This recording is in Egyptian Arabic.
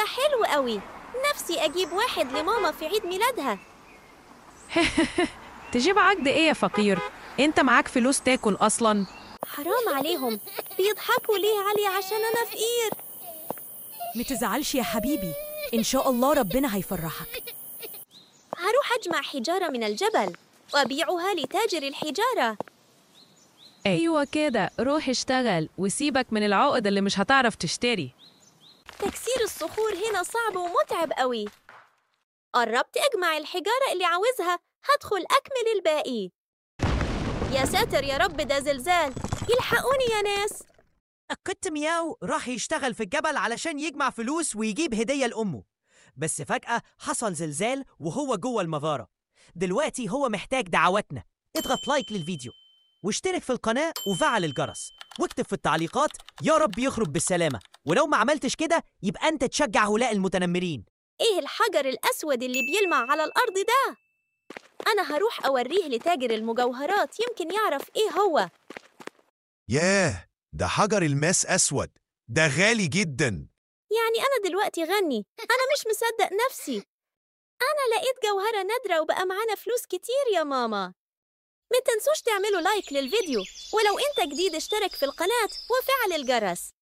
حلو قوي نفسي أجيب واحد لماما في عيد ميلادها تجيب عقد ايه يا فقير انت معاك فلوس تاكل اصلا حرام عليهم بيضحكوا ليه علي عشان أنا فقير متزعلش يا حبيبي إن شاء الله ربنا هيفرحك هروح أجمع حجارة من الجبل وأبيعها لتاجر الحجارة ايوه كده روح اشتغل وسيبك من العقد اللي مش هتعرف تشتري تكسير الصخور هنا صعب ومتعب قوي قربت أجمع الحجارة اللي عاوزها هدخل أكمل الباقي يا ساتر يا رب ده زلزال يلحقوني يا ناس القط مياو راح يشتغل في الجبل علشان يجمع فلوس ويجيب هدية لأمه بس فجأة حصل زلزال وهو جوه المغارة دلوقتي هو محتاج دعواتنا اضغط لايك للفيديو واشترك في القناة وفعل الجرس واكتب في التعليقات يا رب يخرج بالسلامة ولو ما عملتش كده يبقى أنت تشجع هؤلاء المتنمرين إيه الحجر الأسود اللي بيلمع على الأرض ده؟ أنا هروح أوريه لتاجر المجوهرات يمكن يعرف إيه هو ياه ده حجر الماس أسود ده غالي جدا يعني أنا دلوقتي غني أنا مش مصدق نفسي أنا لقيت جوهرة نادرة وبقى معانا فلوس كتير يا ماما ما تنسوش تعملوا لايك للفيديو ولو أنت جديد اشترك في القناة وفعل الجرس